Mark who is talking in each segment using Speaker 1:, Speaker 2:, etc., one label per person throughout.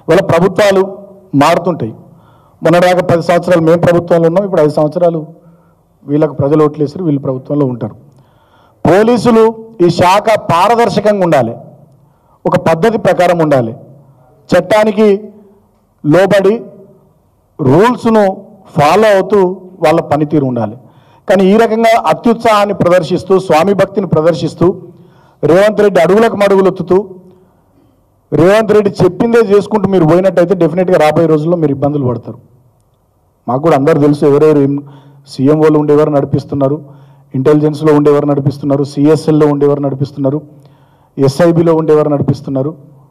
Speaker 1: ఇవాళ ప్రభుత్వాలు మారుతుంటాయి మొన్నదాకా పది సంవత్సరాలు మేము ప్రభుత్వంలో ఉన్నాం ఇప్పుడు ఐదు సంవత్సరాలు వీళ్ళకు ప్రజలు ఓట్లేసారు వీళ్ళు ప్రభుత్వంలో ఉంటారు పోలీసులు ఈ శాఖ పారదర్శకంగా ఉండాలి ఒక పద్ధతి ప్రకారం ఉండాలి చట్టానికి లోబడి రూల్స్ను ఫాలో అవుతూ వాళ్ళ పనితీరు ఉండాలి కానీ ఈ రకంగా అత్యుత్సాహాన్ని ప్రదర్శిస్తూ స్వామి భక్తిని ప్రదర్శిస్తూ రేవంత్ రెడ్డి అడుగులకు మడుగులొత్తుతూ రేవంత్ రెడ్డి చెప్పిందే చేసుకుంటూ మీరు పోయినట్టయితే డెఫినెట్గా రాబోయే రోజుల్లో మీరు ఇబ్బందులు పడతారు మాకు కూడా అందరు తెలుసు ఎవరెవరు ఏం సీఎంఓలో ఉండేవారు నడిపిస్తున్నారు ఇంటెలిజెన్స్లో ఉండేవారు నడిపిస్తున్నారు సిఎస్ఎల్లో ఉండేవారు నడిపిస్తున్నారు ఎస్ఐబిలో ఉండేవారు నడిపిస్తున్నారు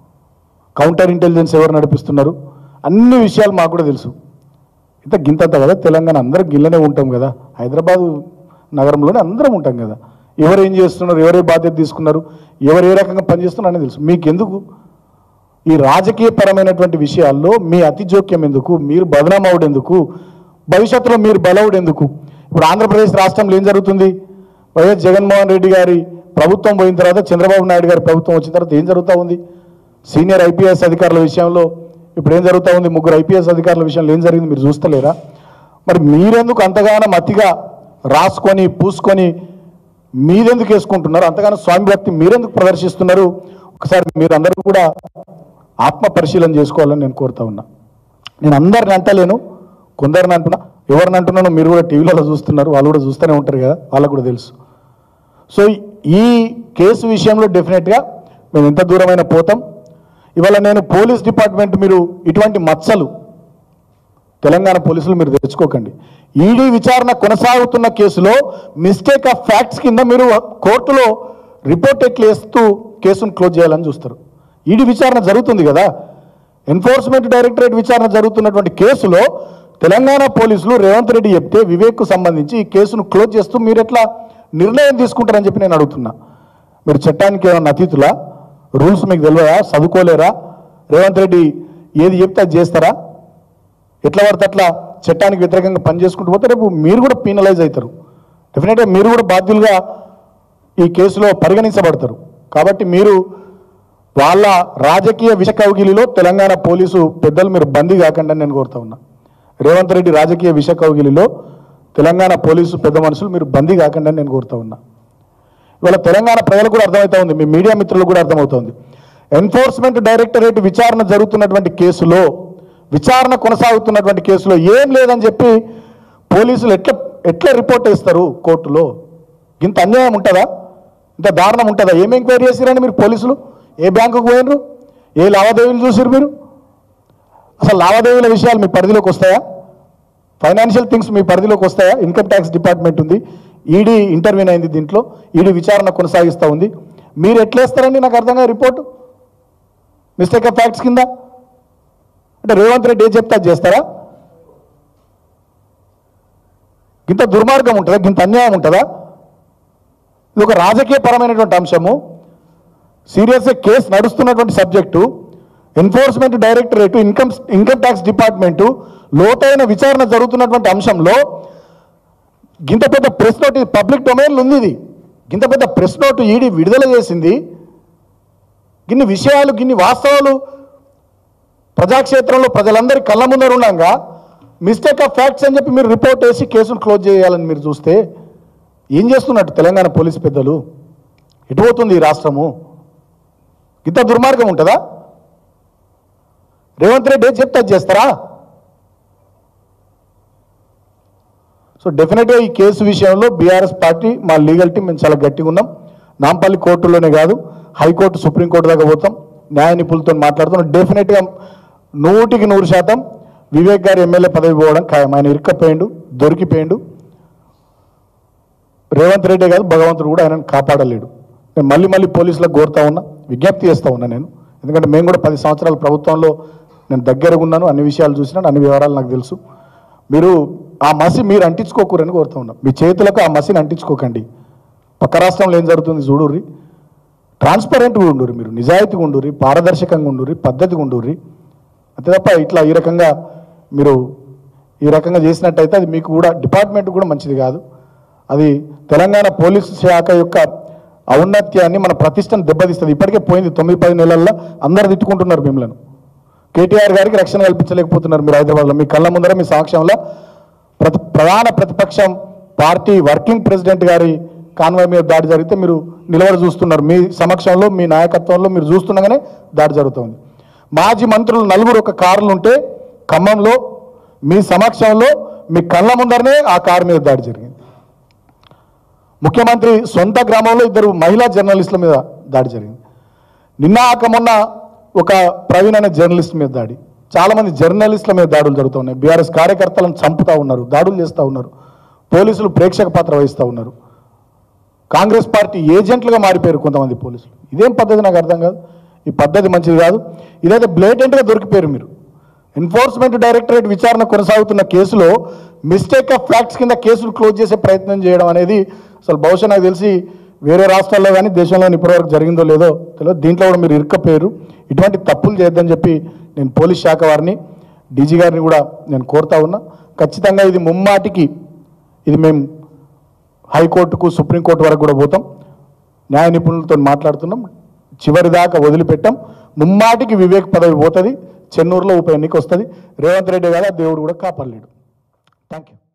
Speaker 1: కౌంటర్ ఇంటెలిజెన్స్ ఎవరు నడిపిస్తున్నారు అన్ని విషయాలు మాకు కూడా తెలుసు ఇంత గింతంత కదా తెలంగాణ అందరం గిల్లనే ఉంటాం కదా హైదరాబాదు నగరంలోనే అందరం ఉంటాం కదా ఎవరు ఏం చేస్తున్నారు ఎవరే బాధ్యత తీసుకున్నారు ఎవరు ఏ రకంగా పనిచేస్తున్నారు అనేది తెలుసు మీకెందుకు ఈ రాజకీయపరమైనటువంటి విషయాల్లో మీ అతి జోక్యం ఎందుకు మీరు బదనామవుడు ఎందుకు భవిష్యత్తులో మీరు బలవుడు ఎందుకు ఇప్పుడు ఆంధ్రప్రదేశ్ రాష్ట్రంలో ఏం జరుగుతుంది వైఎస్ జగన్మోహన్ రెడ్డి గారి ప్రభుత్వం పోయిన తర్వాత చంద్రబాబు నాయుడు గారి ప్రభుత్వం వచ్చిన తర్వాత ఏం జరుగుతూ ఉంది సీనియర్ ఐపీఎస్ అధికారుల విషయంలో ఇప్పుడు ఏం జరుగుతూ ఉంది ముగ్గురు ఐపీఎస్ అధికారుల విషయంలో ఏం జరిగింది మీరు చూస్తలేరా మరి మీరెందుకు అంతగానం అతిగా రాసుకొని పూసుకొని మీరెందుకు వేసుకుంటున్నారు అంతగానో స్వామి భక్తి మీరెందుకు ప్రదర్శిస్తున్నారు ఒకసారి మీరందరూ కూడా ఆత్మ పరిశీలన చేసుకోవాలని నేను కోరుతా ఉన్నా నేను అందరిని అంటలేను కొందరిని అంటున్నా ఎవరిని అంటున్నానో మీరు కూడా టీవీలలో చూస్తున్నారు వాళ్ళు కూడా చూస్తూనే ఉంటారు కదా వాళ్ళకు కూడా తెలుసు సో ఈ కేసు విషయంలో డెఫినెట్గా మేము ఎంత దూరమైన పోతాం ఇవాళ నేను పోలీస్ డిపార్ట్మెంట్ మీరు ఇటువంటి మచ్చలు తెలంగాణ పోలీసులు మీరు తెచ్చుకోకండి ఈడీ విచారణ కొనసాగుతున్న కేసులో మిస్టేక్ ఆఫ్ ఫ్యాక్ట్స్ కింద మీరు కోర్టులో రిపోర్ట్ ఎట్లు వేస్తూ కేసును క్లోజ్ చేయాలని చూస్తారు ఈడీ విచారణ జరుగుతుంది కదా ఎన్ఫోర్స్మెంట్ డైరెక్టరేట్ విచారణ జరుగుతున్నటువంటి కేసులో తెలంగాణ పోలీసులు రేవంత్ రెడ్డి చెప్తే వివేక్కు సంబంధించి ఈ కేసును క్లోజ్ చేస్తూ మీరు ఎట్లా నిర్ణయం తీసుకుంటారని చెప్పి నేను అడుగుతున్నా మీరు చట్టానికి ఏమన్నా అతీతులా రూల్స్ మీకు తెలియదా చదువుకోలేరా రేవంత్ రెడ్డి ఏది చెప్తే అది చేస్తారా ఎట్లా పడితే అట్లా చట్టానికి వ్యతిరేకంగా పనిచేసుకుంటూ పోతే రేపు మీరు కూడా పీనలైజ్ అవుతారు డెఫినెట్గా మీరు కూడా బాధ్యులుగా ఈ కేసులో పరిగణించబడతారు కాబట్టి మీరు వాళ్ళ రాజకీయ విష కౌగిలిలో తెలంగాణ పోలీసు పెద్దలు మీరు బందీ కాకుండా నేను కోరుతా ఉన్నా రేవంత్ రెడ్డి రాజకీయ విష కౌగిలిలో తెలంగాణ పోలీసు పెద్ద మనుషులు మీరు బందీ కాకుండా నేను కోరుతా ఉన్నా ఇవాళ తెలంగాణ ప్రజలకు కూడా అర్థమవుతా ఉంది మీ మీడియా మిత్రులకు కూడా అర్థమవుతోంది ఎన్ఫోర్స్మెంట్ డైరెక్టరేట్ విచారణ జరుగుతున్నటువంటి కేసులో విచారణ కొనసాగుతున్నటువంటి కేసులో ఏం లేదని చెప్పి పోలీసులు ఎట్లా ఎట్లా రిపోర్ట్ ఇస్తారు కోర్టులో ఇంత అన్యాయం ఉంటుందా ఇంత దారుణం ఉంటుందా ఏం ఎంక్వైరీ చేసిరండి మీరు పోలీసులు ఏ బ్యాంకుకు పోయినరు ఏ లావాదేవీలు చూసిరు మీరు అసలు లావాదేవీల విషయాలు మీ పరిధిలోకి వస్తాయా ఫైనాన్షియల్ థింగ్స్ మీ పరిధిలోకి వస్తాయా ఇన్కమ్ ట్యాక్స్ డిపార్ట్మెంట్ ఉంది ఈడీ ఇంటర్వ్యూన్ అయింది దీంట్లో ఈడీ విచారణ కొనసాగిస్తూ ఉంది మీరు ఎట్లేస్తారండి నాకు అర్థం కాదు రిపోర్టు మిస్టేక్ ఆఫ్ ఫ్యాక్ట్స్ కింద అంటే రేవంత్ రెడ్డి ఏం చెప్తే అది చేస్తారా ఇంత దుర్మార్గం ఉంటుందా ఇంత అన్యాయం ఉంటుందా ఇది ఒక రాజకీయ పరమైనటువంటి అంశము సీరియస్గా కేసు నడుస్తున్నటువంటి subject enforcement directorate income income tax department లోతైన విచారణ జరుగుతున్నటువంటి అంశంలో గింత పెద్ద ప్రెస్ నోట్ పబ్లిక్ డొమైన్లో ఉంది ఇది గింత పెద్ద ప్రెస్ నోట్ ఈడీ విడుదల చేసింది గిన్ని విషయాలు గిన్ని వాస్తవాలు ప్రజాక్షేత్రంలో ప్రజలందరి కళ్ళ ముందర ఉండగా మిస్టేక్ ఆఫ్ ఫ్యాక్ట్స్ అని చెప్పి మీరు రిపోర్ట్ వేసి కేసును క్లోజ్ చేయాలని మీరు చూస్తే ఏం చేస్తున్నట్టు తెలంగాణ పోలీసు పెద్దలు ఎటు పోతుంది ఈ రాష్ట్రము ఇంత దుర్మార్గం ఉంటుందా రేవంత్ రెడ్డి ఏం చెప్తే అది చేస్తారా సో డెఫినెట్గా ఈ కేసు విషయంలో బీఆర్ఎస్ పార్టీ మా లీగల్ టీం మేము చాలా గట్టిగా ఉన్నాం నాంపల్లి కోర్టులోనే కాదు హైకోర్టు సుప్రీంకోర్టు దాకా పోతాం న్యాయ నిపుణులతో మాట్లాడుతున్నాం డెఫినెట్గా నూటికి నూరు శాతం వివేక్ గారి ఎమ్మెల్యే పదవి పోవడం ఖాయం ఆయన ఇరుక్కపోయిండు దొరికిపోయిండు రేవంత్ రెడ్డి కాదు భగవంతుడు కూడా ఆయనను కాపాడలేడు నేను మళ్ళీ మళ్ళీ పోలీసులకు కోరుతా ఉన్నా విజ్ఞప్తి చేస్తా ఉన్నా నేను ఎందుకంటే మేము కూడా పది సంవత్సరాల ప్రభుత్వంలో నేను దగ్గరగా ఉన్నాను అన్ని విషయాలు చూసినాను అన్ని వివరాలు నాకు తెలుసు మీరు ఆ మసి మీరు అంటించుకోకూరని కోరుతా ఉన్నా మీ చేతులకు ఆ మసిని అంటించుకోకండి పక్క రాష్ట్రంలో ఏం జరుగుతుంది చూడుర్రి ట్రాన్స్పరెంట్గా ఉండుర్రి మీరు నిజాయితీగా ఉండుర్రి పారదర్శకంగా ఉండుర్రి పద్ధతిగా ఉండుర్రి అంతే తప్ప ఇట్లా ఈ రకంగా మీరు ఈ రకంగా చేసినట్టయితే అది మీకు కూడా డిపార్ట్మెంట్ కూడా మంచిది కాదు అది తెలంగాణ పోలీసు శాఖ యొక్క ఔన్నత్యాన్ని మన ప్రతిష్టను దెబ్బతీస్తుంది ఇప్పటికే పోయింది తొమ్మిది పది నెలల్లో అందరు తిట్టుకుంటున్నారు మిమ్మల్ని కేటీఆర్ గారికి రక్షణ కల్పించలేకపోతున్నారు మీరు హైదరాబాద్లో మీ కళ్ళ ముందర మీ సమక్షంలో ప్రతి ప్రధాన ప్రతిపక్షం పార్టీ వర్కింగ్ ప్రెసిడెంట్ గారి కాన్వాయ్ మీద దాడి జరిగితే మీరు నిలబడి చూస్తున్నారు మీ సమక్షంలో మీ నాయకత్వంలో మీరు చూస్తుండగానే దాడి జరుగుతుంది మాజీ మంత్రులు నలుగురు ఒక కారులు ఉంటే ఖమ్మంలో మీ సమక్షంలో మీ కళ్ళ ముందరనే ఆ కారు మీద దాడి జరిగింది ముఖ్యమంత్రి సొంత గ్రామంలో ఇద్దరు మహిళా జర్నలిస్టుల మీద దాడి జరిగింది నిన్న ఆక మొన్న ఒక ప్రవీణ్ అనే జర్నలిస్ట్ మీద దాడి చాలా మంది జర్నలిస్టుల మీద దాడులు జరుగుతున్నాయి బీఆర్ఎస్ కార్యకర్తలను చంపుతా ఉన్నారు దాడులు చేస్తూ ఉన్నారు పోలీసులు ప్రేక్షక పాత్ర వహిస్తూ ఉన్నారు కాంగ్రెస్ పార్టీ ఏజెంట్లుగా మారిపోయారు కొంతమంది పోలీసులు ఇదేం పద్ధతి నాకు అర్థం కాదు ఈ పద్ధతి మంచిది కాదు ఇదైతే బ్లేటెంట్గా దొరికిపోయారు మీరు ఎన్ఫోర్స్మెంట్ డైరెక్టరేట్ విచారణ కొనసాగుతున్న కేసులో మిస్టేక్ ఆఫ్ ఫ్యాక్ట్స్ కింద కేసులు క్లోజ్ చేసే ప్రయత్నం చేయడం అనేది అసలు బహుశా నాకు తెలిసి వేరే రాష్ట్రాల్లో కానీ దేశంలో ఇప్పటివరకు జరిగిందో లేదో తెలియదు దీంట్లో కూడా మీరు ఇరుక్కపోయారు ఇటువంటి తప్పులు చేయొద్దని చెప్పి నేను పోలీస్ శాఖ వారిని డీజీ గారిని కూడా నేను కోరుతా ఉన్నా ఖచ్చితంగా ఇది ముమ్మాటికి ఇది మేము హైకోర్టుకు సుప్రీంకోర్టు వరకు కూడా పోతాం న్యాయ నిపుణులతో మాట్లాడుతున్నాం చివరి దాకా వదిలిపెట్టాం ముమ్మాటికి వివేక్ పదవి పోతుంది చెన్నూరులో ఉప ఎన్నిక వస్తుంది రేవంత్ రెడ్డి గారు ఆ దేవుడు కూడా కాపాడలేడు థ్యాంక్ యూ